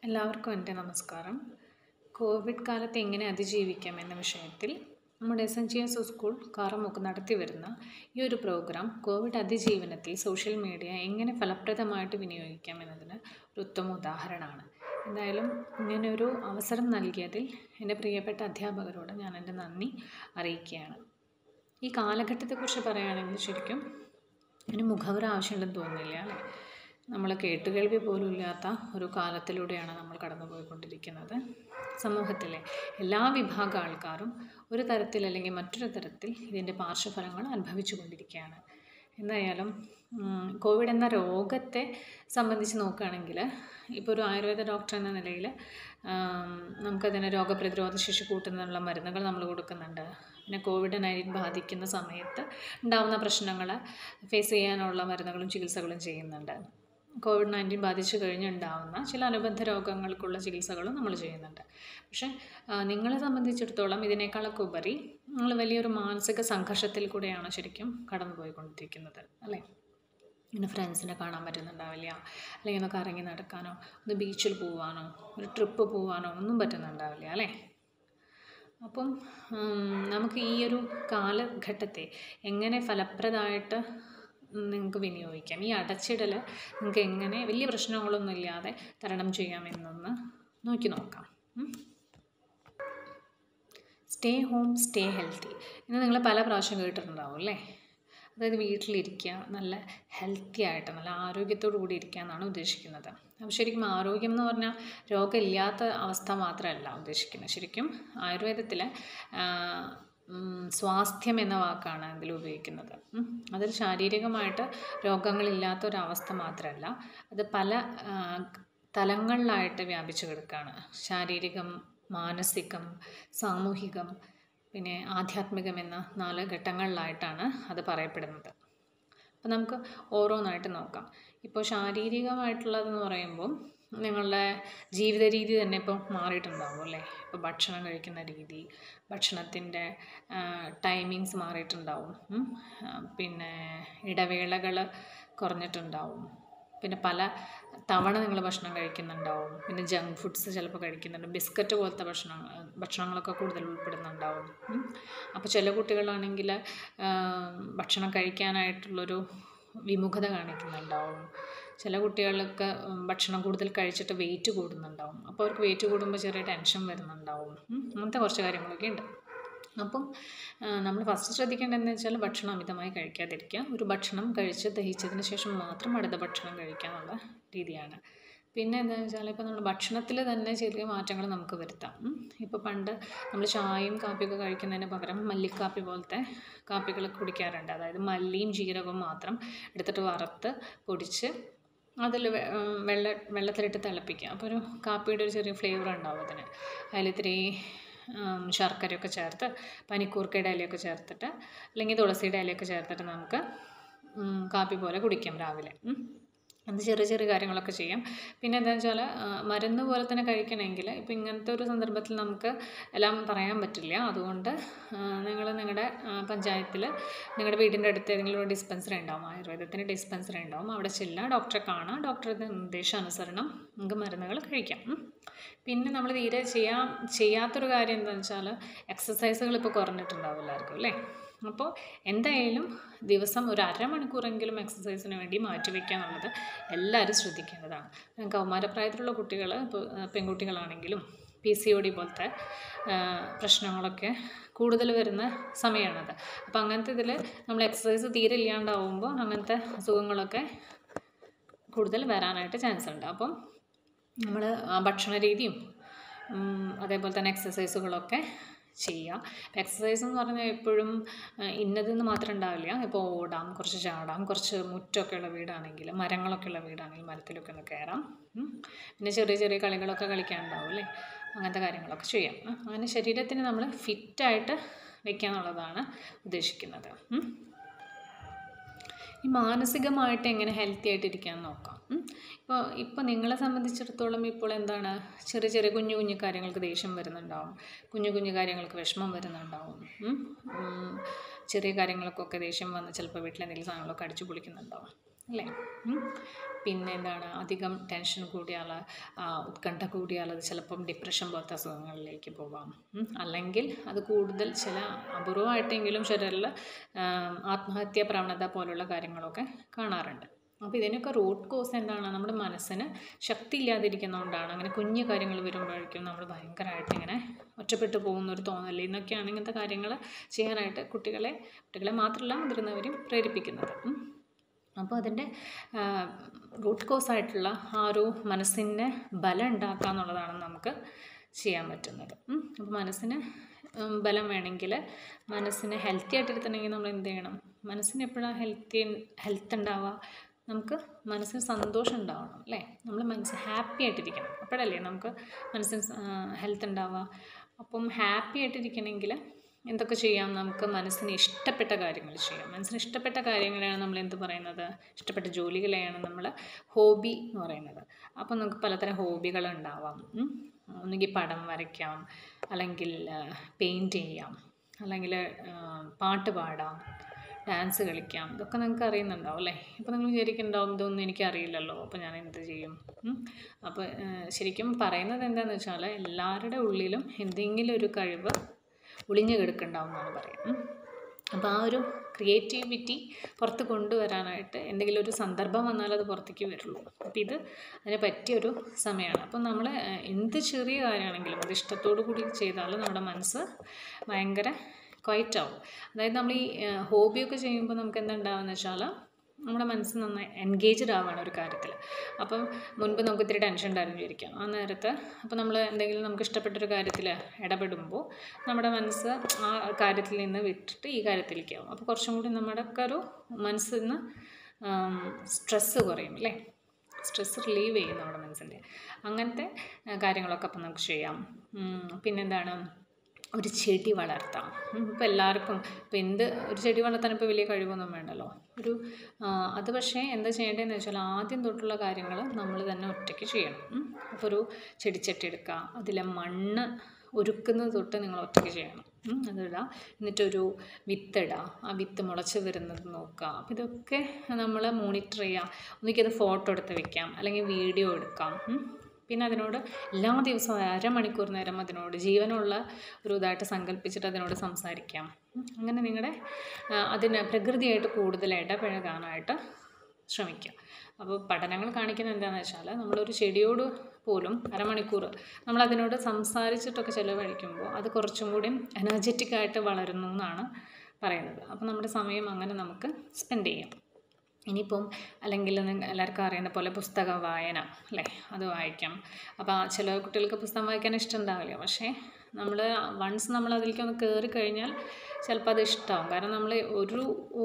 എല്ലാവർക്കും എൻ്റെ നമസ്കാരം കോവിഡ് കാലത്ത് എങ്ങനെ അതിജീവിക്കാം എന്ന വിഷയത്തിൽ നമ്മുടെ S N G S school Karamukku നടത്തി വരുന്ന ഈ ഒരു പ്രോഗ്രാം കോവിഡ് അതിജീവനത്തിൽ സോഷ്യൽ മീഡിയ എങ്ങനെ ഫലപ്രദമായിട്ട് വിനിയോഗിക്കാം എന്നതിന് ഒരു ഉത്തമ ഉദാഹരണമാണ് എന്തായാലും ഇങ്ങനൊരു അവസരം നൽകിയതിൽ എൻ്റെ പ്രിയപ്പെട്ട അധ്യാപകരോട് ഞാൻ എൻ്റെ നന്ദി അറിയിക്കുകയാണ് ഈ കാലഘട്ടത്തെക്കുറിച്ച് പറയുകയാണെങ്കിൽ ശരിക്കും അതിന് മുഖവര ആവശ്യമുണ്ടെന്ന് തോന്നുന്നില്ല അല്ലേ നമ്മൾ കേട്ടുകേൾവി പോലും ഇല്ലാത്ത ഒരു കാലത്തിലൂടെയാണ് നമ്മൾ കടന്നു പോയിക്കൊണ്ടിരിക്കുന്നത് സമൂഹത്തിലെ എല്ലാ വിഭാഗ ആൾക്കാരും ഒരു തരത്തിൽ അല്ലെങ്കിൽ മറ്റൊരു തരത്തിൽ ഇതിൻ്റെ പാർശ്വഫലങ്ങൾ അനുഭവിച്ചു കൊണ്ടിരിക്കുകയാണ് എന്തായാലും ഉം, കോവിഡ് എന്ന രോഗത്തെ സംബന്ധിച്ച് നോക്കുകയാണെങ്കിൽ ഇപ്പോൾ ഒരു ആയുർവേദ ഡോക്ടർ എന്ന നിലയിൽ ആം, നമുക്കതിന് രോഗപ്രതിരോധ ശേഷി കൂട്ടുന്നതിനുള്ള മരുന്നുകൾ നമ്മൾ കൊടുക്കുന്നുണ്ട് പിന്നെ കോവിഡ് നയൻറ്റീൻ ബാധിക്കുന്ന സമയത്ത് ഉണ്ടാകുന്ന പ്രശ്നങ്ങൾ ഫേസ് ചെയ്യാനുള്ള മരുന്നുകളും ചികിത്സകളും ചെയ്യുന്നുണ്ട് കോവിഡ് നയൻറ്റീൻ ബാധിച്ചു കഴിഞ്ഞുണ്ടാവുന്ന ചില അനുബന്ധ രോഗങ്ങൾക്കുള്ള ചികിത്സകളും നമ്മൾ ചെയ്യുന്നുണ്ട് പക്ഷേ ആ, നിങ്ങളെ സംബന്ധിച്ചിടത്തോളം ഇതിനേക്കാളൊക്കെ ഉപരി നിങ്ങൾ വലിയൊരു മാനസിക സംഘർഷത്തിൽ കൂടെയാണ് ശരിക്കും കടന്നു പോയിക്കൊണ്ടിരിക്കുന്നത് അല്ലേ പിന്നെ ഫ്രണ്ട്സിനെ കാണാൻ പറ്റുന്നുണ്ടാവില്ല അല്ലെങ്കിൽ ഒന്ന് കറങ്ങി നടക്കാനോ ഒന്ന് ബീച്ചിൽ പോവാനോ ഒരു ട്രിപ്പ് പോവാനോ ഒന്നും പറ്റുന്നുണ്ടാവില്ല അല്ലേ അപ്പം ഉം, നമുക്ക് ഈ ഒരു കാലഘട്ടത്തെ എങ്ങനെ ഫലപ്രദമായിട്ട് നിങ്ങൾക്ക് വിനിയോഗിക്കാം ഈ അടച്ചിടൽ നിങ്ങൾക്ക് എങ്ങനെ വലിയ പ്രശ്നങ്ങളൊന്നും ഇല്ലാതെ തരണം ചെയ്യാമെന്നൊന്ന് നോക്കി നോക്കാം ഉം. സ്റ്റേ ഹോം സ്റ്റേ ഹെൽത്തി എന്ന് നിങ്ങൾ പല പ്രാവശ്യം കേട്ടിട്ടുണ്ടാവും അല്ലേ അതായത് വീട്ടിലിരിക്കുക നല്ല ഹെൽത്തി ആയിട്ട് നല്ല ആരോഗ്യത്തോടു കൂടി ഇരിക്കുക എന്നാണ് ഉദ്ദേശിക്കുന്നത് അപ്പോൾ ശരിക്കും ആരോഗ്യം എന്ന് പറഞ്ഞാൽ രോഗമില്ലാത്ത അവസ്ഥ മാത്രമല്ല ഉദ്ദേശിക്കുന്നത് ശരിക്കും ആയുർവേദത്തിൽ സ്വാസ്ഥ്യം എന്ന വാക്കാണ് ഇതിൽ ഉപയോഗിക്കുന്നത് ഉം. അതിൽ ശാരീരികമായിട്ട് രോഗങ്ങളില്ലാത്ത ഒരവസ്ഥ മാത്രമല്ല അത് പല ആ, തലങ്ങളിലായിട്ട് വ്യാപിച്ചു കിടക്കുകയാണ് ശാരീരികം മാനസികം സാമൂഹികം പിന്നെ ആധ്യാത്മികം എന്ന നാല് ഘട്ടങ്ങളിലായിട്ടാണ് അത് പറയപ്പെടുന്നത് അപ്പോൾ നമുക്ക് ഓരോന്നായിട്ട് നോക്കാം ഇപ്പോൾ ശാരീരികമായിട്ടുള്ളതെന്ന് പറയുമ്പോൾ നിങ്ങളുടെ ജീവിത രീതി തന്നെ ഇപ്പോൾ മാറിയിട്ടുണ്ടാവും അല്ലേ ഇപ്പോൾ ഭക്ഷണം കഴിക്കുന്ന രീതി ഭക്ഷണത്തിൻ്റെ ടൈമിങ്സ് മാറിയിട്ടുണ്ടാവും ഉം. ആ, പിന്നെ ഇടവേളകൾ കുറഞ്ഞിട്ടുണ്ടാവും പിന്നെ പല തവണ നിങ്ങൾ ഭക്ഷണം കഴിക്കുന്നുണ്ടാവും പിന്നെ ജങ്ക് ഫുഡ്സ് ചിലപ്പോൾ കഴിക്കുന്നുണ്ട് ബിസ്ക്കറ്റ് പോലത്തെ ഭക്ഷണം ഭക്ഷണങ്ങളൊക്കെ കൂടുതൽ ഉൾപ്പെടുന്നുണ്ടാവും ഉം. അപ്പോൾ ചില കുട്ടികളാണെങ്കിൽ ഭക്ഷണം കഴിക്കാനായിട്ടുള്ളൊരു വിമുഖത കാണിക്കുന്നുണ്ടാവും ചില കുട്ടികൾക്ക് ഉം, ഭക്ഷണം കൂടുതൽ കഴിച്ചിട്ട് വെയിറ്റ് കൂടുന്നുണ്ടാവും അപ്പോൾ അവർക്ക് വെയിറ്റ് കൂടുമ്പോൾ ചെറിയ ടെൻഷൻ വരുന്നുണ്ടാവും ഉം. അങ്ങനത്തെ കുറച്ച് കാര്യങ്ങളൊക്കെ ഉണ്ട് അപ്പം നമ്മൾ ഫസ്റ്റ് ശ്രദ്ധിക്കേണ്ടതെന്ന് വെച്ചാൽ ഭക്ഷണം അമിതമായി കഴിക്കാതിരിക്കുക ഒരു ഭക്ഷണം കഴിച്ച് ദഹിച്ചതിന് ശേഷം മാത്രം അടുത്ത ഭക്ഷണം കഴിക്കുക എന്നുള്ള രീതിയാണ് പിന്നെ എന്താണെന്ന് വെച്ചാൽ ഇപ്പോൾ നമ്മൾ ഭക്ഷണത്തിൽ തന്നെ ചെറിയ മാറ്റങ്ങൾ നമുക്ക് വരുത്താം ഉം. ഇപ്പോൾ പണ്ട് നമ്മൾ ചായയും കാപ്പിയൊക്കെ കഴിക്കുന്നതിന് പകരം മല്ലിക്കാപ്പി പോലത്തെ കാപ്പികൾ കുടിക്കാറുണ്ട് അതായത് മല്ലിയും ജീരകവും മാത്രം എടുത്തിട്ട് വറുത്ത് പൊടിച്ച് അതിൽ വെള്ള വെള്ളത്തിലിട്ട് തിളപ്പിക്കുക അപ്പോൾ ഒരു കാപ്പിയുടെ ഒരു ചെറിയ ഫ്ലേവർ ഉണ്ടാവും അതിന് അതിലിത്തിരി ഉം, ശർക്കരയൊക്കെ ചേർത്ത് പനിക്കൂർക്കയുടെ ഇലയൊക്കെ ചേർത്തിട്ട് അല്ലെങ്കിൽ തുളസിയുടെ ഇലയൊക്കെ ചേർത്തിട്ട് നമുക്ക് ഉം, കാപ്പി പോലെ കുടിക്കാം രാവിലെ ഉം. അത് ചെറിയ ചെറിയ കാര്യങ്ങളൊക്കെ ചെയ്യാം പിന്നെ എന്താണെന്ന് വെച്ചാൽ മരുന്ന് പോലെ തന്നെ കഴിക്കണമെങ്കിൽ ഇപ്പം ഇങ്ങനത്തെ ഒരു സന്ദർഭത്തിൽ നമുക്ക് എല്ലാം പറയാൻ പറ്റില്ല അതുകൊണ്ട് നിങ്ങൾ നിങ്ങളുടെ പഞ്ചായത്തിൽ നിങ്ങളുടെ വീടിൻ്റെ അടുത്ത് ഏതെങ്കിലും ഒരു ഡിസ്പെൻസറി ഉണ്ടാവും ആയുർവേദത്തിൻ്റെ ഡിസ്പെൻസറി ഉണ്ടാവും അവിടെ ചെല്ലുക ഡോക്ടറെ കാണുക ഡോക്ടറുടെ നിർദ്ദേശാനുസരണം നമുക്ക് മരുന്നുകൾ കഴിക്കാം ഉം. പിന്നെ നമ്മൾ തീരെ ചെയ്യാൻ ചെയ്യാത്തൊരു കാര്യം എന്താണെന്ന് വെച്ചാൽ എക്സസൈസുകൾ ഇപ്പോൾ കുറഞ്ഞിട്ടുണ്ടാവും എല്ലാവർക്കും അല്ലേ അപ്പോൾ എന്തായാലും ദിവസം ഒരു അരമണിക്കൂറെങ്കിലും എക്സസൈസിന് വേണ്ടി മാറ്റിവെക്കുക എന്നുള്ളത് എല്ലാവരും ശ്രദ്ധിക്കേണ്ടതാണ് കൗമാരപ്രായത്തിലുള്ള കുട്ടികൾ ഇപ്പോൾ പെൺകുട്ടികളാണെങ്കിലും പി സി ഒ ഡി പോലത്തെ ആ, പ്രശ്നങ്ങളൊക്കെ കൂടുതൽ വരുന്ന സമയമാണത് അപ്പോൾ അങ്ങനത്തെ ഇതിൽ നമ്മൾ എക്സസൈസ് തീരെ ഇല്ലാണ്ടാവുമ്പോൾ അങ്ങനത്തെ അസുഖങ്ങളൊക്കെ കൂടുതൽ വരാനായിട്ട് ചാൻസ് ഉണ്ട് അപ്പം നമ്മൾ ഭക്ഷണ രീതിയും ഉം, അതേപോലെ തന്നെ എക്സസൈസുകളൊക്കെ ചെയ്യുക എക്സസൈസ് എന്ന് പറഞ്ഞാൽ എപ്പോഴും ആ, ഇന്നതെന്ന് മാത്രം ഉണ്ടാവില്ല ഇപ്പോൾ ഓടാം കുറച്ച് ചാടാം കുറച്ച് മുറ്റമൊക്കെ ഉള്ള വീടാണെങ്കിൽ മരങ്ങളൊക്കെ ഉള്ള വീടാണെങ്കിൽ മരത്തിലൊക്കെ ഒന്ന് കയറാം ഉം. പിന്നെ ചെറിയ ചെറിയ കളികളൊക്കെ കളിക്കാനുണ്ടാവും അല്ലേ അങ്ങനത്തെ കാര്യങ്ങളൊക്കെ ചെയ്യാം ഉം. അങ്ങനെ ശരീരത്തിന് നമ്മൾ ഫിറ്റായിട്ട് വെക്കുക എന്നുള്ളതാണ് ഉദ്ദേശിക്കുന്നത് ഉം. ഈ മാനസികമായിട്ട് എങ്ങനെ ഹെൽത്തി ആയിട്ട് ഇരിക്കാൻ നോക്കാം ഉം. ഇപ്പോൾ ഇപ്പോൾ നിങ്ങളെ സംബന്ധിച്ചിടത്തോളം ഇപ്പോൾ എന്താണ് ചെറിയ ചെറിയ കുഞ്ഞു കുഞ്ഞു കാര്യങ്ങൾക്ക് ദേഷ്യം വരുന്നുണ്ടാവും കുഞ്ഞു കുഞ്ഞു കാര്യങ്ങൾക്ക് വിഷമം വരുന്നുണ്ടാവും ഉം. ഉം. ചെറിയ കാര്യങ്ങൾക്കൊക്കെ ദേഷ്യം വന്ന് ചിലപ്പോൾ വീട്ടിൽ എന്തെങ്കിലും സാധനങ്ങളൊക്കെ അടിച്ചു പൊളിക്കുന്നുണ്ടാവും അല്ലേ ഉം. പിന്നെ എന്താണ് അധികം ടെൻഷൻ കൂടിയാൽ ആ, ഉത്കണ്ഠ കൂടിയാൽ അത് ചിലപ്പം ഡിപ്രഷൻ പോലത്തെ അസുഖങ്ങളിലേക്ക് പോവാം ഉം. അല്ലെങ്കിൽ അത് കൂടുതൽ ചില അപൂർവമായിട്ടെങ്കിലും ചിലരിൽ ആത്മഹത്യാ പ്രവണത പോലുള്ള കാര്യങ്ങളൊക്കെ കാണാറുണ്ട് അപ്പോൾ ഇതിനൊക്കെ റൂട്ട് കോസ് എന്താണ് നമ്മുടെ മനസ്സിന് ശക്തി ഇല്ലാതിരിക്കുന്നതുകൊണ്ടാണ് അങ്ങനെ കുഞ്ഞു കാര്യങ്ങൾ വരുമ്പോഴേക്കും നമ്മൾ ഭയങ്കരമായിട്ട് ഇങ്ങനെ ഒറ്റപ്പെട്ടു പോകുന്ന ഒരു തോന്നൽ എന്നൊക്കെയാണ് ഇങ്ങനത്തെ കാര്യങ്ങൾ ചെയ്യാനായിട്ട് കുട്ടികളെ കുട്ടികളെ മാത്രമല്ല മുതിർന്നവരും പ്രേരിപ്പിക്കുന്നത് ഉം. അപ്പോൾ അതിൻ്റെ റൂട്ട് കോസ് ആയിട്ടുള്ള ആ ഒരു മനസ്സിൻ്റെ ബലം ഉണ്ടാക്കുക എന്നുള്ളതാണ് നമുക്ക് ചെയ്യാൻ പറ്റുന്നത് ഉം. അപ്പോൾ മനസ്സിന് ഉം, ബലം വേണമെങ്കിൽ മനസ്സിന് ഹെൽത്തി ആയിട്ടിരുത്തണമെങ്കിൽ നമ്മൾ എന്ത് ചെയ്യണം മനസ്സിന് എപ്പോഴാണ് ഹെൽത്തി ഹെൽത്ത് ഉണ്ടാവുക നമുക്ക് മനസ്സിന് സന്തോഷം ഉണ്ടാവണം അല്ലേ നമ്മൾ മനസ്സ് ഹാപ്പി ആയിട്ടിരിക്കണം അപ്പോഴല്ലേ നമുക്ക് മനസ്സിന് ഹെൽത്ത് ഉണ്ടാവുക അപ്പം ഹാപ്പി ആയിട്ടിരിക്കണമെങ്കിൽ എന്തൊക്കെ ചെയ്യാം നമുക്ക് മനസ്സിന് ഇഷ്ടപ്പെട്ട കാര്യങ്ങൾ ചെയ്യാം മനസ്സിന് ഇഷ്ടപ്പെട്ട കാര്യങ്ങളെയാണ് നമ്മൾ എന്ത് പറയുന്നത് ഇഷ്ടപ്പെട്ട ജോലികളെയാണ് നമ്മൾ ഹോബി എന്ന് പറയുന്നത് അപ്പോൾ നമുക്ക് പലതരം ഹോബികൾ ഉണ്ടാവാം ഉം. ഒന്നുകിൽ പടം വരയ്ക്കാം അല്ലെങ്കിൽ പെയിൻറ്റ് ചെയ്യാം അല്ലെങ്കിൽ പാട്ട് പാടാം ഡാൻസ് കളിക്കാം ഇതൊക്കെ നിങ്ങൾക്ക് അറിയുന്നുണ്ടാവും അല്ലേ ഇപ്പോൾ നിങ്ങൾ വിചാരിക്കുന്നുണ്ടാവും ഇതൊന്നും എനിക്കറിയില്ലല്ലോ അപ്പോൾ ഞാൻ എന്ത് ചെയ്യും ഉം. അപ്പോൾ ഏഹ്, ശരിക്കും പറയുന്നത് എന്താണെന്ന് വെച്ചാൽ എല്ലാവരുടെ ഉള്ളിലും എന്തെങ്കിലും ഒരു കഴിവ് ഒളിഞ്ഞു കിടക്കുന്നുണ്ടാവും എന്നാണ് പറയുക ഉം. അപ്പോൾ ആ ഒരു ക്രിയേറ്റിവിറ്റി പുറത്ത് കൊണ്ടുവരാനായിട്ട് എന്തെങ്കിലും ഒരു സന്ദർഭം വന്നാൽ അത് പുറത്തേക്ക് വരുള്ളൂ അപ്പോൾ ഇത് അതിന് പറ്റിയൊരു സമയമാണ് അപ്പോൾ നമ്മൾ എന്ത് ചെറിയ കാര്യമാണെങ്കിലും അത് ഇഷ്ടത്തോടു കൂടി ചെയ്താൽ നമ്മുടെ മനസ്സ് ഭയങ്കര ക്വയറ്റ് ആവും അതായത് നമ്മൾ ഈ ഹോബിയൊക്കെ ചെയ്യുമ്പോൾ നമുക്ക് എന്താ ഉണ്ടാവുക വെച്ചാൽ നമ്മുടെ മനസ്സ് നന്നായി എൻഗേജ്ഡ് ആവുകയാണ് ഒരു കാര്യത്തിൽ അപ്പം മുൻപ് നമുക്ക് ഇത്തിരി ടെൻഷൻ ഉണ്ടായിരുന്നു വിചാരിക്കാം ആ നേരത്ത് അപ്പോൾ നമ്മൾ എന്തെങ്കിലും നമുക്ക് ഇഷ്ടപ്പെട്ടൊരു കാര്യത്തിൽ ഇടപെടുമ്പോൾ നമ്മുടെ മനസ്സ് ആ കാര്യത്തിൽ നിന്ന് വിട്ടിട്ട് ഈ കാര്യത്തിലേക്ക് ആവും അപ്പോൾ കുറച്ചും കൂടി നമ്മുടെ ഒക്കെ ഒരു മനസ്സിൽ നിന്ന് സ്ട്രെസ്സ് കുറയും അല്ലേ സ്ട്രെസ് റിലീവ് ചെയ്യും നമ്മുടെ മനസ്സിൻ്റെ അങ്ങനത്തെ ആ, കാര്യങ്ങളൊക്കെ അപ്പം നമുക്ക് ചെയ്യാം ഉം, പിന്നെന്താണ് ഒരു ചെടി വളർത്താം ഇപ്പോൾ എല്ലാവർക്കും ഇപ്പോൾ എന്ത് ഒരു ചെടി വളർത്താൻ ഇപ്പോൾ വലിയ കഴിവൊന്നും വേണ്ടല്ലോ ഒരു ആ, അത് പക്ഷേ എന്താ ചെയ്യേണ്ടതെന്ന് വെച്ചാൽ ആദ്യം തൊട്ടുള്ള കാര്യങ്ങൾ നമ്മൾ തന്നെ ഒറ്റയ്ക്ക് ചെയ്യണം ഉം. അപ്പോൾ ഒരു ചെടിച്ചട്ടി എടുക്കുക അതിലെ മണ്ണ് ഒരുക്കുന്നത് തൊട്ട് നിങ്ങൾ ഒറ്റയ്ക്ക് ചെയ്യണം ഉം. അതിടുക എന്നിട്ടൊരു വിത്തിടുക ആ വിത്ത് മുളച്ച് വരുന്നത് നോക്കുക അപ്പോൾ ഇതൊക്കെ നമ്മൾ മോണിറ്റർ ചെയ്യുക ഒന്നിക്കത് അത് ഫോട്ടോ എടുത്ത് വെക്കാം അല്ലെങ്കിൽ വീഡിയോ എടുക്കാം ഉം. പിന്നെ അതിനോട് എല്ലാ ദിവസവും അരമണിക്കൂർ നേരം അതിനോട് ജീവനുള്ള ഒരു ഇതായിട്ട് സങ്കല്പിച്ചിട്ട് അതിനോട് സംസാരിക്കാം ഉം. അങ്ങനെ നിങ്ങളുടെ ആ, അതിന് പ്രകൃതിയായിട്ട് കൂടുതൽ ഇടപഴകാനായിട്ട് ശ്രമിക്കുക അപ്പോൾ പഠനങ്ങൾ കാണിക്കുന്നത് എന്താണെന്ന് വെച്ചാൽ നമ്മളൊരു ചെടിയോട് പോലും അരമണിക്കൂർ നമ്മൾ അതിനോട് സംസാരിച്ചിട്ടൊക്കെ ചിലവഴിക്കുമ്പോൾ അത് കുറച്ചും കൂടി എനർജറ്റിക് ആയിട്ട് വളരുന്നു എന്നാണ് പറയുന്നത് അപ്പോൾ നമ്മുടെ സമയം അങ്ങനെ നമുക്ക് സ്പെൻഡ് ചെയ്യാം ഇനിയിപ്പം അല്ലെങ്കിൽ നിങ്ങ- എല്ലാവർക്കും അറിയുന്ന പോലെ പുസ്തക വായന അല്ലേ അത് വായിക്കാം അപ്പോൾ ആ ചില കുട്ടികൾക്ക് പുസ്തകം വായിക്കാൻ ഇഷ്ടമുണ്ടാവില്ല പക്ഷേ നമ്മൾ വൺസ് നമ്മൾ അതിലേക്ക് ഒന്ന് കയറി കഴിഞ്ഞാൽ ചിലപ്പോൾ അത് ഇഷ്ടമാവും കാരണം നമ്മൾ ഒരു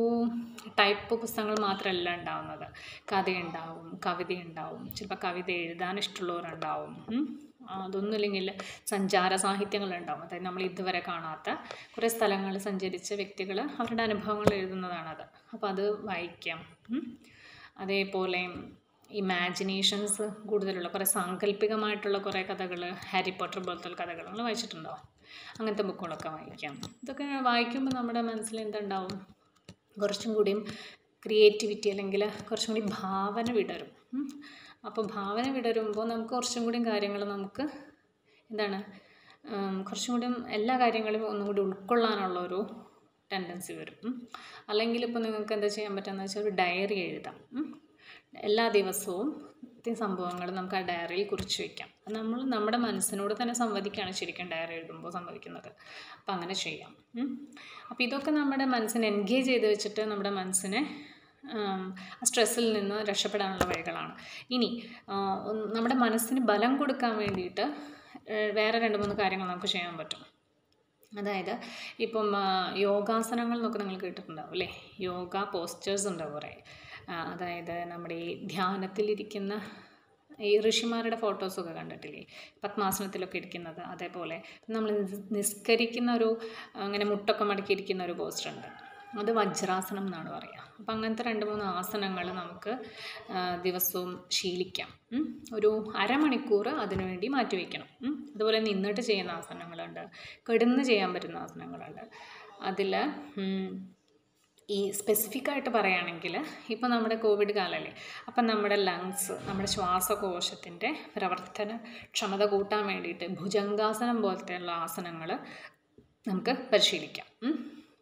ടൈപ്പ് പുസ്തകങ്ങൾ മാത്രമല്ല ഉണ്ടാവുന്നത് കഥയുണ്ടാവും കവിത ഉണ്ടാവും ചിലപ്പോൾ കവിത എഴുതാൻ ഇഷ്ടമുള്ളവരുണ്ടാവും ഉം. അതൊന്നും ഇല്ലെങ്കിൽ സഞ്ചാര സാഹിത്യങ്ങളുണ്ടാവും അതായത് നമ്മൾ ഇതുവരെ കാണാത്ത കുറേ സ്ഥലങ്ങൾ സഞ്ചരിച്ച വ്യക്തികൾ അവരുടെ അനുഭവങ്ങൾ എഴുതുന്നതാണത് അപ്പോൾ അത് വായിക്കാം ഉം. അതേപോലെ ഇമാജിനേഷൻസ് കൂടുതലുള്ള കുറേ സാങ്കല്പികമായിട്ടുള്ള കുറേ കഥകൾ ഹാരി പോട്ടർ പോലത്തെ കഥകൾ നിങ്ങൾ വായിച്ചിട്ടുണ്ടോ അങ്ങനത്തെ ബുക്കുകളൊക്കെ വായിക്കാം ഇതൊക്കെ വായിക്കുമ്പോൾ നമ്മുടെ മനസ്സിൽ എന്തുണ്ടാവും കുറച്ചും കൂടിയും ക്രിയേറ്റിവിറ്റി അല്ലെങ്കിൽ കുറച്ചും കൂടി ഭാവന വിടരും ഉം. അപ്പോൾ ഭാവന വിടരുമ്പോൾ നമുക്ക് കുറച്ചും കൂടിയും കാര്യങ്ങൾ നമുക്ക് എന്താണ് ഉം, കുറച്ചും കൂടിയും എല്ലാ കാര്യങ്ങളും ഒന്നും കൂടി ഉൾക്കൊള്ളാനുള്ള ഒരു ടെൻഡൻസി വരും ഉം. അല്ലെങ്കിൽ ഇപ്പോൾ നിങ്ങൾക്ക് എന്താ ചെയ്യാൻ പറ്റുമെന്ന് വെച്ചാൽ ഒരു ഡയറി എഴുതാം ഉം. എല്ലാ ദിവസവും ഈ സംഭവങ്ങൾ നമുക്ക് ആ ഡയറിയിൽ കുറിച്ച് വയ്ക്കാം അത് നമ്മൾ നമ്മുടെ മനസ്സിനോട് തന്നെ സംവദിക്കുകയാണ് ശരിക്കും ഡയറി എഴുതുമ്പോൾ സംഭവിക്കുന്നത് അപ്പം അങ്ങനെ ചെയ്യാം ഉം. അപ്പോൾ ഇതൊക്കെ നമ്മുടെ മനസ്സിനെ എൻഗേജ് ചെയ്ത് വെച്ചിട്ട് നമ്മുടെ മനസ്സിനെ ആം, ആ സ്ട്രെസ്സിൽ നിന്ന് രക്ഷപ്പെടാനുള്ള വഴികളാണ് ഇനി ആ, ഒന്ന് നമ്മുടെ മനസ്സിന് ബലം കൊടുക്കാൻ വേണ്ടിയിട്ട് ഏഹ്, വേറെ രണ്ട് മൂന്ന് കാര്യങ്ങൾ നമുക്ക് ചെയ്യാൻ പറ്റും അതായത് ഇപ്പം ആ, യോഗാസനങ്ങൾ എന്നൊക്കെ നിങ്ങൾ കേട്ടിട്ടുണ്ടാവും അല്ലേ യോഗ പോസ്റ്റേഴ്സ് ഉണ്ട് കുറേ ആ, അതായത് നമ്മുടെ ഈ ധ്യാനത്തിലിരിക്കുന്ന ഈ ഋഷിമാരുടെ ഫോട്ടോസൊക്കെ കണ്ടിട്ടില്ലേ പത്മാസനത്തിലൊക്കെ ഇരിക്കുന്നത് അതേപോലെ നമ്മൾ നിസ്- നിസ്കരിക്കുന്ന ഒരു അങ്ങനെ മുട്ടൊക്കെ മടക്കിയിരിക്കുന്ന ഒരു പോസ്റ്റർ ഉണ്ട് അത് വജ്രാസനം എന്നാണ് പറയുക അപ്പം അങ്ങനത്തെ രണ്ട് മൂന്ന് ആസനങ്ങൾ നമുക്ക് ആ, ദിവസവും ശീലിക്കാം ഉം. ഒരു അരമണിക്കൂർ അതിനു വേണ്ടി മാറ്റി വയ്ക്കണം ഉം. അതുപോലെ നിന്നിട്ട് ചെയ്യുന്ന ആസനങ്ങളുണ്ട് കിടന്ന് ചെയ്യാൻ പറ്റുന്ന ആസനങ്ങളുണ്ട് അതിൽ ഈ സ്പെസിഫിക് ആയിട്ട് പറയുകയാണെങ്കിൽ ഇപ്പോൾ നമ്മുടെ കോവിഡ് കാലമല്ലേ അപ്പം നമ്മുടെ ലങ്സ് നമ്മുടെ ശ്വാസകോശത്തിൻ്റെ പ്രവർത്തന ക്ഷമത കൂട്ടാൻ വേണ്ടിയിട്ട് ഭുജംഗാസനം പോലത്തെയുള്ള ആസനങ്ങൾ നമുക്ക് പരിശീലിക്കാം ഉം.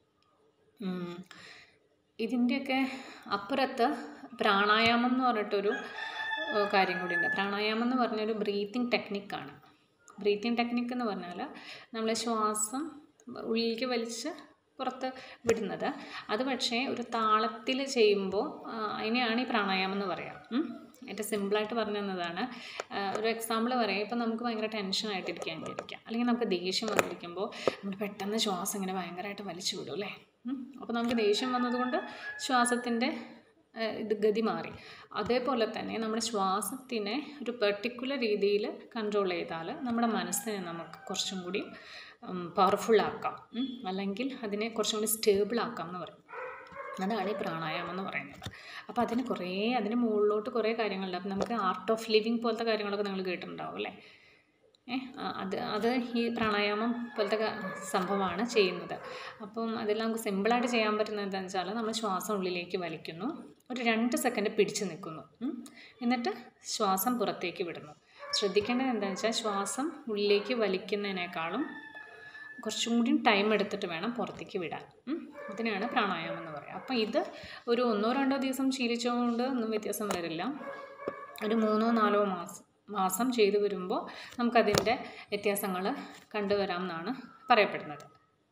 ഉം. ഇതിൻ്റെയൊക്കെ അപ്പുറത്ത് പ്രാണായാമം എന്ന് പറഞ്ഞിട്ടൊരു ഏഹ്, കാര്യം കൂടിയുണ്ട് പ്രാണായാമം എന്ന് പറഞ്ഞൊരു ബ്രീത്തിങ് ടെക്നിക്കാണ് ബ്രീത്തിങ് ടെക്നിക്ക് എന്ന് പറഞ്ഞാൽ നമ്മൾ ശ്വാസം ഉള്ളിലേക്ക് വലിച്ച് പുറത്ത് വിടുന്നത് അത് പക്ഷേ ഒരു താളത്തിൽ ചെയ്യുമ്പോൾ ആ, അതിനെയാണ് ഈ പ്രാണായാമം എന്ന് പറയാം ഉം. ഏറ്റവും സിമ്പിളായിട്ട് പറഞ്ഞു തന്നതാണ് ആ, ഒരു എക്സാമ്പിൾ പറയാം ഇപ്പം നമുക്ക് ഭയങ്കര ടെൻഷനായിട്ടിരിക്കാൻ വിചാരിക്കാം അല്ലെങ്കിൽ നമുക്ക് ദേഷ്യം വന്നിരിക്കുമ്പോൾ നമ്മൾ പെട്ടെന്ന് ശ്വാസം ഇങ്ങനെ ഭയങ്കരമായിട്ട് വലിച്ചു വിടും അല്ലേ അപ്പോൾ നമുക്ക് ദേഷ്യം വന്നതുകൊണ്ട് ശ്വാസത്തിൻ്റെ ഏഹ് ഇത് ഗതി മാറി അതേപോലെ തന്നെ നമ്മുടെ ശ്വാസത്തിനെ ഒരു പെർട്ടിക്കുലർ രീതിയിൽ കൺട്രോൾ ചെയ്താൽ നമ്മുടെ മനസ്സിനെ നമുക്ക് കുറച്ചും കൂടി പവർഫുൾ ആക്കാം ഉം. അല്ലെങ്കിൽ അതിനെ കുറച്ചും കൂടി സ്റ്റേബിൾ ആക്കാം എന്ന് പറയും അതാണ് ഈ പ്രാണായാമം എന്ന് പറയുന്നത് അപ്പോൾ അതിന് കുറേ അതിന് മുകളിലോട്ട് കുറേ കാര്യങ്ങളുണ്ട് അപ്പം നമുക്ക് ആർട്ട് ഓഫ് ലിവിങ് പോലത്തെ കാര്യങ്ങളൊക്കെ നിങ്ങൾ കേട്ടിട്ടുണ്ടാവും അല്ലേ ഏ ആ, അത് അത് ഈ പ്രാണായാമം പോലത്തെ ക- സംഭവമാണ് ചെയ്യുന്നത് അപ്പം അതിൽ നമുക്ക് സിമ്പിളായിട്ട് ചെയ്യാൻ പറ്റുന്നത് എന്താണെന്ന് വെച്ചാൽ നമ്മൾ ശ്വാസം ഉള്ളിലേക്ക് വലിക്കുന്നു ഒരു രണ്ട് സെക്കൻഡ് പിടിച്ച് നിൽക്കുന്നു ഉം. എന്നിട്ട് ശ്വാസം പുറത്തേക്ക് വിടുന്നു ശ്രദ്ധിക്കേണ്ടത് എന്താണെന്ന് വെച്ചാൽ ശ്വാസം ഉള്ളിലേക്ക് വലിക്കുന്നതിനേക്കാളും കുറച്ചും കൂടി ടൈം എടുത്തിട്ട് വേണം പുറത്തേക്ക് വിടാൻ ഉം. അതിനാണ് പ്രാണായാമം എന്ന് പറയുക അപ്പം ഇത് ഒരു ഒന്നോ രണ്ടോ ദിവസം ശീലിച്ചുകൊണ്ട് ഒന്നും വ്യത്യാസം വരില്ല ഒരു മൂന്നോ നാലോ മാസം മാസം ചെയ്തു വരുമ്പോൾ നമുക്കതിൻ്റെ വ്യത്യാസങ്ങൾ കണ്ടുവരാം എന്നാണ് പറയപ്പെടുന്നത്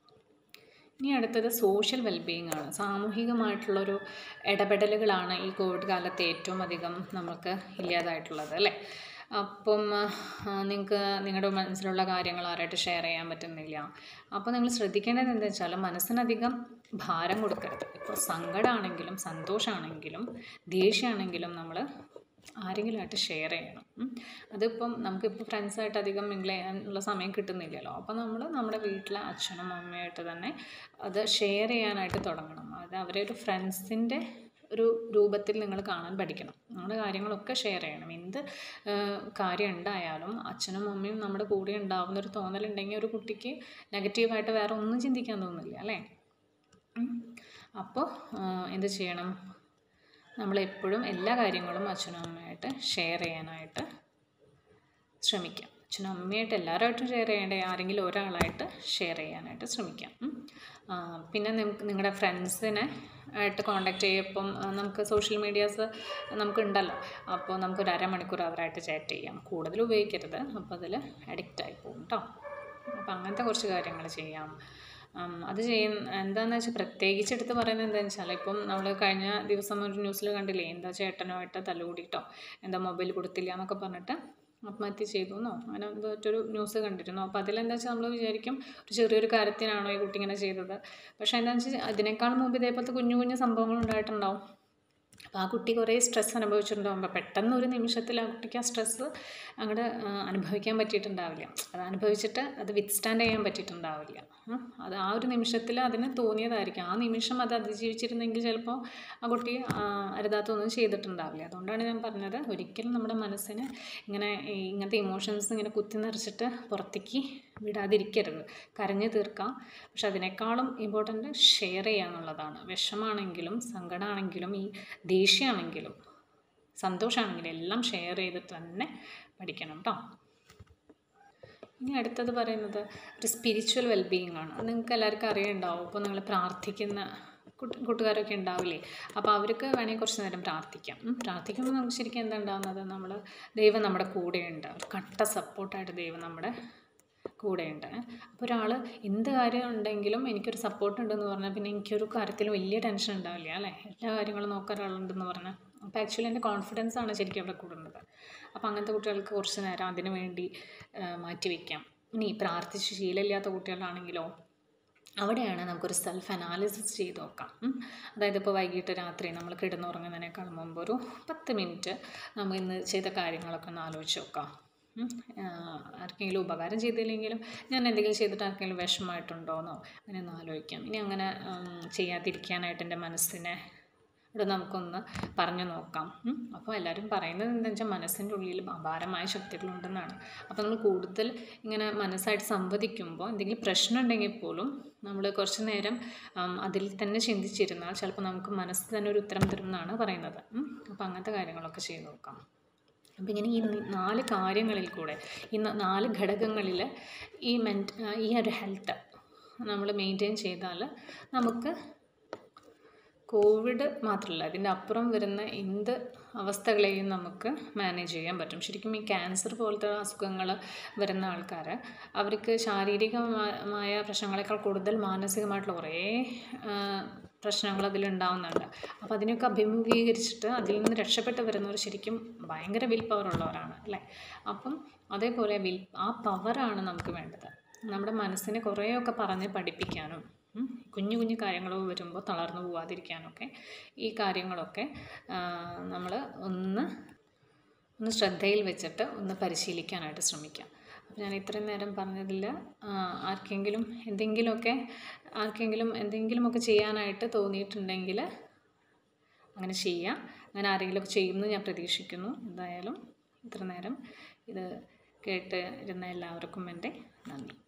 ഇനി അടുത്തത് സോഷ്യൽ വെൽബീയിങ് ആണ് സാമൂഹികമായിട്ടുള്ളൊരു ഇടപെടലുകളാണ് ഈ കോവിഡ് കാലത്ത് ഏറ്റവും അധികം നമുക്ക് ഇല്ലാതായിട്ടുള്ളത് അല്ലേ അപ്പം നിങ്ങൾക്ക് നിങ്ങളുടെ മനസ്സിലുള്ള കാര്യങ്ങൾ ആരായിട്ട് ഷെയർ ചെയ്യാൻ പറ്റുന്നില്ല അപ്പോൾ നിങ്ങൾ ശ്രദ്ധിക്കേണ്ടത് എന്താ വെച്ചാൽ മനസ്സിനധികം ഭാരം കൊടുക്കരുത് ഇപ്പോൾ സങ്കടമാണെങ്കിലും സന്തോഷമാണെങ്കിലും ദേഷ്യമാണെങ്കിലും നമ്മൾ ആരെങ്കിലുമായിട്ട് ഷെയർ ചെയ്യണം ഉം. അതിപ്പം നമുക്കിപ്പോൾ ഫ്രണ്ട്സായിട്ട് അധികം മിങ്കിൾ ചെയ്യാനുള്ള സമയം കിട്ടുന്നില്ലല്ലോ അപ്പോൾ നമ്മൾ നമ്മുടെ വീട്ടിലെ അച്ഛനും അമ്മയായിട്ട് തന്നെ അത് ഷെയർ ചെയ്യാനായിട്ട് തുടങ്ങണം അത് അവരെ ഒരു ഫ്രണ്ട്സിൻ്റെ ഒരു രൂപത്തിൽ നിങ്ങൾ കാണാൻ പഠിക്കണം നമ്മുടെ കാര്യങ്ങളൊക്കെ ഷെയർ ചെയ്യണം എന്ത് ആ, കാര്യം ഉണ്ടായാലും അച്ഛനും അമ്മയും നമ്മുടെ കൂടെ ഉണ്ടാവുന്ന ഒരു തോന്നലുണ്ടെങ്കിൽ ഒരു കുട്ടിക്ക് നെഗറ്റീവായിട്ട് വേറെ ഒന്നും ചിന്തിക്കാൻ തോന്നില്ല അല്ലേ ഉം. അപ്പോൾ ആ, എന്ത് ചെയ്യണം നമ്മളെപ്പോഴും എല്ലാ കാര്യങ്ങളും അച്ഛനും അമ്മയായിട്ട് ഷെയർ ചെയ്യാനായിട്ട് ശ്രമിക്കാം അച്ഛനും അമ്മയായിട്ട് എല്ലാവരുമായിട്ടും ഷെയർ ചെയ്യേണ്ട ആരെങ്കിലും ഒരാളായിട്ട് ഷെയർ ചെയ്യാനായിട്ട് ശ്രമിക്കാം ഉം. ആ, പിന്നെ നിങ്ങൾക്ക് നിങ്ങളുടെ ഫ്രണ്ട്സിനെ ആയിട്ട് കോണ്ടാക്ട് ചെയ്യുമ്പം ആ, നമുക്ക് സോഷ്യൽ മീഡിയാസ് നമുക്കുണ്ടല്ലോ അപ്പോൾ നമുക്കൊരു അരമണിക്കൂർ അവരായിട്ട് ചാറ്റ് ചെയ്യാം കൂടുതൽ ഉപയോഗിക്കരുത് അപ്പോൾ അതിൽ അഡിക്റ്റ് ആയി പോകും കേട്ടോ അപ്പോൾ അങ്ങനത്തെ കുറച്ച് കാര്യങ്ങൾ ചെയ്യാം ഉം, അത് ചെയ്യുന്ന എന്താണെന്ന് വെച്ചാൽ പ്രത്യേകിച്ച് എടുത്ത് പറയുന്നത് എന്താണെന്ന് വെച്ചാൽ ഇപ്പം നമ്മൾ കഴിഞ്ഞ ദിവസം ഒരു ന്യൂസിൽ കണ്ടില്ലേ എന്താ ചേട്ടനുമായിട്ട് തല്ലുകൂടിയിട്ടോ എന്താ മൊബൈൽ കൊടുത്തില്ല എന്നൊക്കെ പറഞ്ഞിട്ട് ആത്മഹത്യ ചെയ്തു എന്നോ അങ്ങനെ എന്തോ ഒരു ന്യൂസ് കണ്ടിരുന്നു അപ്പോൾ അതിലെന്താ വെച്ചാൽ നമ്മൾ വിചാരിക്കും ഒരു ചെറിയൊരു കാര്യത്തിനാണോ ഈ കുട്ടി ഇങ്ങനെ ചെയ്തത് പക്ഷേ എന്താണെന്ന് വെച്ചാൽ അതിനേക്കാൾ മുമ്പ് ഇതേപോലത്തെ കുഞ്ഞു കുഞ്ഞു സംഭവങ്ങൾ ഉണ്ടായിട്ടുണ്ടാവും അപ്പോൾ ആ കുട്ടി കുറേ സ്ട്രെസ് അനുഭവിച്ചിട്ടുണ്ടാവും അപ്പോൾ പെട്ടെന്ന് ഒരു നിമിഷത്തിൽ ആ കുട്ടിക്ക് ആ സ്ട്രെസ്സ് അങ്ങോട്ട് അനുഭവിക്കാൻ പറ്റിയിട്ടുണ്ടാവില്ല അത് അനുഭവിച്ചിട്ട് അത് വിത്ത്സ്റ്റാൻഡ് ചെയ്യാൻ പറ്റിയിട്ടുണ്ടാവില്ല ഉം. അത് ആ ഒരു നിമിഷത്തിൽ അതിന് തോന്നിയതായിരിക്കും ആ നിമിഷം അത് അതിജീവിച്ചിരുന്നെങ്കിൽ ചിലപ്പോൾ ആ കുട്ടി ആ, അരുതാത്തൊന്നും ചെയ്തിട്ടുണ്ടാവില്ല അതുകൊണ്ടാണ് ഞാൻ പറഞ്ഞത് ഒരിക്കലും നമ്മുടെ മനസ്സിന് ഇങ്ങനെ ഈ ഇങ്ങനത്തെ ഇമോഷൻസ് ഇങ്ങനെ കുത്തി നിറച്ചിട്ട് പുറത്തേക്ക് വിടാതിരിക്കരുത് കരഞ്ഞു തീർക്കാം പക്ഷെ അതിനേക്കാളും ഇമ്പോർട്ടൻ്റ് ഷെയർ ചെയ്യുക എന്നുള്ളതാണ് വിഷമാണെങ്കിലും സങ്കടമാണെങ്കിലും ഈ ദേഷ്യമാണെങ്കിലും സന്തോഷമാണെങ്കിലും എല്ലാം ഷെയർ ചെയ്തിട്ട് തന്നെ പഠിക്കണം കേട്ടോ ഇനി അടുത്തത് പറയുന്നത് ഒരു സ്പിരിച്വൽ വെൽബീയിങ് ആണ് അത് നിങ്ങൾക്ക് എല്ലാവർക്കും അറിയുണ്ടാവും ഇപ്പോൾ നിങ്ങൾ പ്രാർത്ഥിക്കുന്ന കൂട്ട് കൂട്ടുകാരൊക്കെ ഉണ്ടാവില്ലേ അപ്പോൾ അവർക്ക് വേണമെങ്കിൽ കുറച്ച് നേരം പ്രാർത്ഥിക്കാം ഉം. പ്രാർത്ഥിക്കുമ്പോൾ നമുക്ക് ശരിക്കും എന്താ ഉണ്ടാകുന്നത് നമ്മൾ ദൈവം നമ്മുടെ കൂടെയുണ്ട് ഒരു കട്ട സപ്പോർട്ടായിട്ട് ദൈവം നമ്മുടെ കൂടെയുണ്ട് അപ്പോൾ ഒരാൾ എന്ത് കാര്യം ഉണ്ടെങ്കിലും എനിക്കൊരു സപ്പോർട്ട് ഉണ്ടെന്ന് പറഞ്ഞാൽ പിന്നെ എനിക്കൊരു കാര്യത്തിൽ വലിയ ടെൻഷൻ ഉണ്ടാവില്ല അല്ലേ എല്ലാ കാര്യങ്ങളും നോക്കാൻ ഒരാളുണ്ടെന്ന് പറഞ്ഞാൽ അപ്പോൾ ആക്ച്വലി എൻ്റെ കോൺഫിഡൻസ് ആണ് ശരിക്കും അവിടെ കൂടുന്നത് അപ്പോൾ അങ്ങനത്തെ കുട്ടികൾക്ക് കുറച്ച് നേരം അതിന് വേണ്ടി ആ, മാറ്റി വയ്ക്കാം ഇനി പ്രാർത്ഥിച്ച് ശീലമില്ലാത്ത കുട്ടികളാണെങ്കിലോ അവിടെയാണ് നമുക്കൊരു സെൽഫ് അനാലിസിസ് ചെയ്ത് നോക്കാം ഉം. അതായത് ഇപ്പോൾ വൈകിട്ട് രാത്രി നമ്മൾ കിടന്നുറങ്ങുന്നതിനേക്കാൾ മുമ്പ് ഒരു പത്ത് മിനിറ്റ് നമ്മൾ ഇന്ന് ചെയ്ത കാര്യങ്ങളൊക്കെ ഒന്ന് ആലോചിച്ച് നോക്കാം ഉം. ആഹ് ആർക്കെങ്കിലും ഉപകാരം ചെയ്തില്ലെങ്കിലും ഞാൻ എന്തെങ്കിലും ചെയ്തിട്ട് ആർക്കെങ്കിലും വിഷമമായിട്ടുണ്ടോയെന്നോ അങ്ങനെ ഒന്ന് ആലോചിക്കാം ഇനി അങ്ങനെ ഉം, ചെയ്യാതിരിക്കാനായിട്ട് എൻ്റെ മനസ്സിനെ ഇവിടെ നമുക്കൊന്ന് പറഞ്ഞു നോക്കാം ഉം. അപ്പോൾ എല്ലാവരും പറയുന്നത് എന്താണെന്ന് വെച്ചാൽ മനസ്സിൻ്റെ ഉള്ളിൽ അപാരമായ ശക്തികളുണ്ടെന്നാണ് അപ്പോൾ നമ്മൾ കൂടുതൽ ഇങ്ങനെ മനസ്സായിട്ട് സംവദിക്കുമ്പോൾ എന്തെങ്കിലും പ്രശ്നം ഉണ്ടെങ്കിൽ പോലും നമ്മൾ കുറച്ച് നേരം ഉം, അതിൽ തന്നെ ചിന്തിച്ചിരുന്നാൽ ചിലപ്പോൾ നമുക്ക് മനസ്സ് തന്നെ ഒരു ഉത്തരം തരും എന്നാണ് പറയുന്നത് ഉം. അപ്പോൾ അങ്ങനത്തെ കാര്യങ്ങളൊക്കെ ചെയ്ത് നോക്കാം അപ്പം ഇങ്ങനെ ഈ നി- നാല് കാര്യങ്ങളിൽ കൂടെ ഈ ന- നാല് ഘടകങ്ങളിൽ ഈ മെൻറ്റ് ഈ ഒരു ഹെൽത്ത് നമ്മൾ മെയിൻറ്റെയിൻ ചെയ്താൽ നമുക്ക് കോവിഡ് മാത്രമല്ല ഇതിൻ്റെ അപ്പുറം വരുന്ന എന്ത് അവസ്ഥകളെയും നമുക്ക് മാനേജ് ചെയ്യാൻ പറ്റും ശരിക്കും ഈ ക്യാൻസർ പോലത്തെ അസുഖങ്ങൾ വരുന്ന ആൾക്കാർ അവർക്ക് ശാരീരികമായ പ്രശ്നങ്ങളെക്കാൾ കൂടുതൽ മാനസികമായിട്ടുള്ള കുറേ ആ, പ്രശ്നങ്ങൾ അതിലുണ്ടാവുന്നുണ്ട് അപ്പോൾ അതിനെയൊക്കെ അഭിമുഖീകരിച്ചിട്ട് അതിൽ നിന്ന് രക്ഷപ്പെട്ട് വരുന്നവർ ശരിക്കും ഭയങ്കര വിൽ പവർ ഉള്ളവരാണ് അല്ലേ അപ്പം അതേപോലെ വിൽ ആ പവറാണ് നമുക്ക് വേണ്ടത് നമ്മുടെ മനസ്സിനെ കുറേയൊക്കെ പറഞ്ഞ് പഠിപ്പിക്കാനും ഉം, കുഞ്ഞു കുഞ്ഞു കാര്യങ്ങൾ വരുമ്പോൾ തളർന്നു പോവാതിരിക്കാനൊക്കെ ഈ കാര്യങ്ങളൊക്കെ നമ്മൾ ഒന്ന് ഒന്ന് ശ്രദ്ധയിൽ വെച്ചിട്ട് ഒന്ന് പരിശീലിക്കാനായിട്ട് ശ്രമിക്കാം അപ്പോൾ ഞാൻ ഇത്രയും നേരം പറഞ്ഞതിൽ ആർക്കെങ്കിലും എന്തെങ്കിലുമൊക്കെ ആർക്കെങ്കിലും എന്തെങ്കിലുമൊക്കെ ചെയ്യാനായിട്ട് തോന്നിയിട്ടുണ്ടെങ്കിൽ അങ്ങനെ ചെയ്യാം അങ്ങനെ ആരെങ്കിലുമൊക്കെ ചെയ്യുമെന്ന് ഞാൻ പ്രതീക്ഷിക്കുന്നു എന്തായാലും ഇത്ര നേരം ഇത് കേട്ട് ഇരുന്ന എല്ലാവർക്കും എൻ്റെ നന്ദി